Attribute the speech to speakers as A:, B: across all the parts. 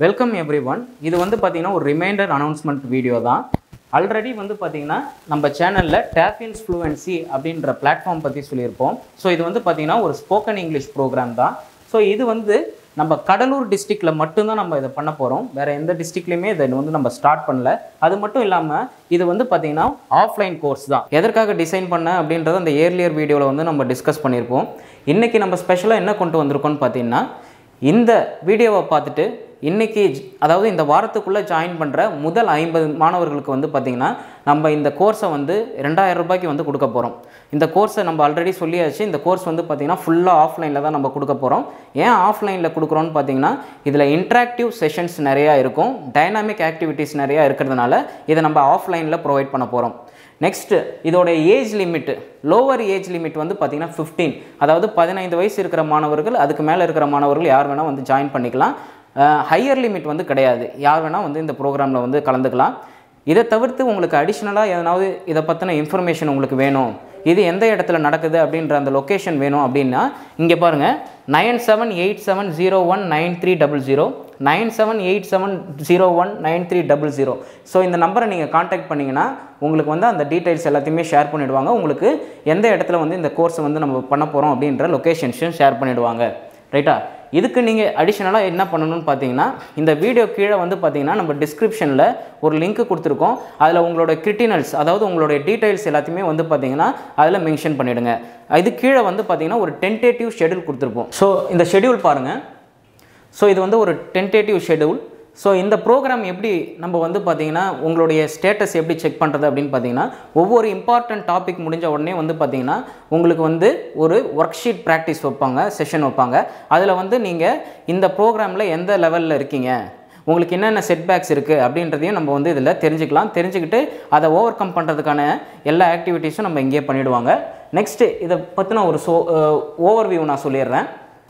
A: welcome every one இது வந்து பார்த்தீங்கன்னா ஒரு ரிமைண்டர் அனௌன்ஸ்மெண்ட் வீடியோ தான் ஆல்ரெடி வந்து பார்த்தீங்கன்னா நம்ம சேனலில் டேஃபின்ஸ் ஃப்ளூவன்சி அப்படின்ற பிளாட்ஃபார்ம் பற்றி சொல்லியிருப்போம் ஸோ இது வந்து பார்த்தீங்கன்னா ஒரு ஸ்போக்கன் இங்கிலீஷ் ப்ரோக்ராம் தான் ஸோ இது வந்து நம்ம கடலூர் டிஸ்ட்ரிக்டில் மட்டும்தான் நம்ம இதை பண்ண போகிறோம் வேறு எந்த டிஸ்ட்ரிக்ட்லையுமே இதை வந்து நம்ம ஸ்டார்ட் பண்ணல அது மட்டும் இல்லாமல் இது வந்து பார்த்திங்கன்னா ஆஃப்லைன் கோர்ஸ் தான் எதற்காக டிசைன் பண்ண அப்படின்றத அந்த ஏர்லியர் வீடியோவில் வந்து நம்ம டிஸ்கஸ் பண்ணியிருப்போம் இன்றைக்கி நம்ம ஸ்பெஷலாக என்ன கொண்டு வந்திருக்கோம்னு பார்த்தீங்கன்னா இந்த வீடியோவை பார்த்துட்டு இன்றைக்கி அதாவது இந்த வாரத்துக்குள்ளே ஜாயின் பண்ணுற முதல் ஐம்பது மாணவர்களுக்கு வந்து பார்த்திங்கன்னா நம்ம இந்த கோர்ஸை வந்து ரெண்டாயிரம் ரூபாய்க்கு வந்து கொடுக்க போகிறோம் இந்த கோர்ஸை நம்ம ஆல்ரெடி சொல்லியாச்சு இந்த கோர்ஸ் வந்து பார்த்திங்கன்னா ஃபுல்லாக ஆஃப்லைனில் தான் நம்ம கொடுக்க போகிறோம் ஏன் ஆஃப்லைனில் கொடுக்குறோன்னு பார்த்தீங்கன்னா இதில் இன்ட்ராக்டிவ் செஷன்ஸ் நிறையா இருக்கும் டைனாமிக் ஆக்டிவிட்டீஸ் நிறையா இருக்கிறதுனால இதை நம்ம ஆஃப்லைனில் ப்ரொவைட் பண்ண போகிறோம் நெக்ஸ்ட்டு இதோட age limit lower age limit வந்து பார்த்திங்கன்னா ஃபிஃப்டீன் அதாவது பதினைந்து வயசு இருக்கிற மாணவர்கள் அதுக்கு மேலே இருக்கிற மாணவர்கள் யார் வேணால் வந்து ஜாயின் பண்ணிக்கலாம் ஹையர் லிமிட் வந்து கிடையாது யார் வேணால் வந்து இந்த ப்ரோக்ராமில் வந்து கலந்துக்கலாம் இதை தவிர்த்து உங்களுக்கு அடிஷ்னலாக எதனாவது இதை பற்றின இன்ஃபர்மேஷன் உங்களுக்கு வேணும் இது எந்த இடத்துல நடக்குது அப்படின்ற அந்த லொக்கேஷன் வேணும் அப்படின்னா இங்கே பாருங்கள் nine seven eight seven zero one nine three double zero nine seven eight seven zero one nine three double zero so இந்த நம்பரை நீங்கள் காண்டாக்ட் பண்ணிங்கன்னா உங்களுக்கு வந்து அந்த டீட்டெயில்ஸ் எல்லாத்தையுமே ஷேர் பண்ணிவிடுவாங்க உங்களுக்கு எந்த இடத்துல வந்து இந்த கோர்ஸை வந்து நம்ம பண்ண போகிறோம் அப்படின்ற லொக்கேஷன்ஸும் ஷேர் பண்ணிவிடுவாங்க ரைட்டா இதுக்கு நீங்கள் அடிஷ்னலாக என்ன பண்ணணும்னு பார்த்தீங்கன்னா இந்த வீடியோ கீழே வந்து பார்த்தீங்கன்னா நம்ம டிஸ்கிரிப்ஷனில் ஒரு லிங்க் கொடுத்துருக்கோம் அதில் உங்களோட கிரிட்டினல்ஸ் அதாவது உங்களுடைய டீட்டெயில்ஸ் எல்லாத்தையுமே வந்து பார்த்தீங்கன்னா அதில் மென்ஷன் பண்ணிவிடுங்க இது கீழே வந்து பார்த்தீங்கன்னா ஒரு டென்டேட்டிவ் ஷெடியூல் கொடுத்துருப்போம் ஸோ இந்த ஷெடியூல் பாருங்கள் ஸோ இது வந்து ஒரு டென்டேட்டிவ் ஷெடியூல் ஸோ இந்த ப்ரோக்ராம் எப்படி நம்ம வந்து பார்த்தீங்கன்னா உங்களுடைய ஸ்டேட்டஸ் எப்படி செக் பண்ணுறது அப்படின்னு பார்த்தீங்கன்னா ஒவ்வொரு இம்பார்ட்டன்ட் டாபிக் முடிஞ்ச உடனே வந்து பார்த்தீங்கன்னா உங்களுக்கு வந்து ஒரு ஒர்க் ஷீட் ப்ராக்டிஸ் வைப்பாங்க செஷன் வைப்பாங்க அதில் வந்து நீங்கள் இந்த ப்ரோக்ராமில் எந்த லெவலில் இருக்கீங்க உங்களுக்கு என்னென்ன செட்பேக்ஸ் இருக்குது அப்படின்றதையும் நம்ம வந்து இதில் தெரிஞ்சுக்கலாம் தெரிஞ்சுக்கிட்டு அதை ஓவர் கம் பண்ணுறதுக்கான எல்லா ஆக்டிவிட்டீஸும் நம்ம இங்கேயே பண்ணிவிடுவாங்க நெக்ஸ்ட்டு இதை பற்றின ஒரு சோ ஓவர் வியூ நான் சொல்லிடுறேன்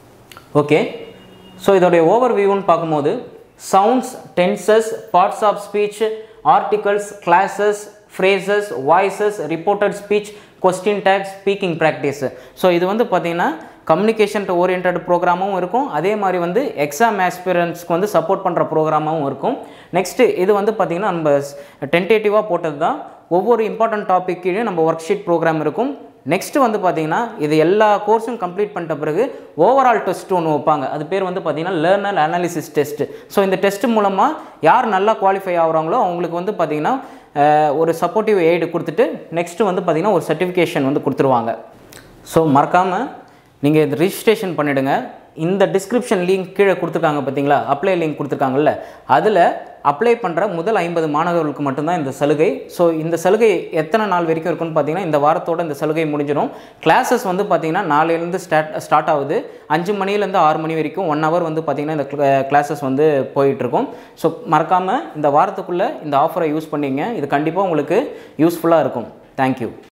A: ஓகே ஸோ இதோடைய ஓவர் வியூன்னு பார்க்கும்போது sounds tenses parts of speech articles clauses phrases voices reported speech question tag speaking practice so இது வந்து பார்த்திங்கன்னா கம்யூனிகேஷன் ஓரியன்ட் ப்ரோக்ராமும் இருக்கும் அதே மாதிரி வந்து எக்ஸாம் ஆஸ்பிரன்ஸ்க்கு வந்து சப்போர்ட் பண்ணுற ப்ரோக்ராமாகவும் இருக்கும் நெக்ஸ்ட்டு இது வந்து பார்த்திங்கன்னா நம்ம டென்டேட்டிவாக போட்டது தான் ஒவ்வொரு இம்பார்ட்டன்ட் டாபிக் கீழே நம்ம ஒர்க் ஷீட் ப்ரோக்ராம் இருக்கும் நெக்ஸ்ட் வந்து பார்த்தீங்கன்னா இது எல்லா கோர்ஸும் கம்ப்ளீட் பண்ணிட்ட பிறகு ஓவரால் டெஸ்ட் ஒன்று வைப்பாங்க அது பேர் வந்து பார்த்தீங்கன்னா லேர்னர் அனாலிசிஸ் டெஸ்ட் ஸோ இந்த டெஸ்ட் மூலமாக யார் நல்லா குவாலிஃபை ஆகுறாங்களோ அவங்களுக்கு வந்து பார்த்தீங்கன்னா ஒரு சப்போர்ட்டிவ் எய்டு கொடுத்துட்டு நெக்ஸ்ட்டு வந்து பார்த்தீங்கன்னா ஒரு சர்டிஃபிகேஷன் வந்து கொடுத்துருவாங்க ஸோ மறக்காமல் நீங்கள் இது ரிஜிஸ்ட்ரேஷன் பண்ணிவிடுங்க இந்த டிஸ்கிரிப்ஷன் லிங்க் கீழே கொடுத்துருக்காங்க பார்த்தீங்களா அப்ளை லிங்க் கொடுத்துருக்காங்கல்ல அதில் அப்ளை பண்ணுற முதல் ஐம்பது மாணவர்களுக்கு மட்டும்தான் இந்த சலுகை ஸோ இந்த சலுகை எத்தனை நாள் வரைக்கும் இருக்குன்னு பார்த்தீங்கன்னா இந்த வாரத்தோட இந்த சலுகை முடிஞ்சிடும் கிளாஸஸ் வந்து பார்த்தீங்கன்னா நாளையிலேருந்து ஸ்டார்ட் ஸ்டார்ட் ஆகுது அஞ்சு மணிலேருந்து ஆறு மணி வரைக்கும் ஒன் ஹவர் வந்து பார்த்திங்கன்னா இந்த கிளாஸஸ் வந்து போயிட்டுருக்கும் ஸோ மறக்காமல் இந்த வாரத்துக்குள்ளே இந்த ஆஃபரை யூஸ் பண்ணிங்க இது கண்டிப்பாக உங்களுக்கு யூஸ்ஃபுல்லாக இருக்கும் தேங்க்யூ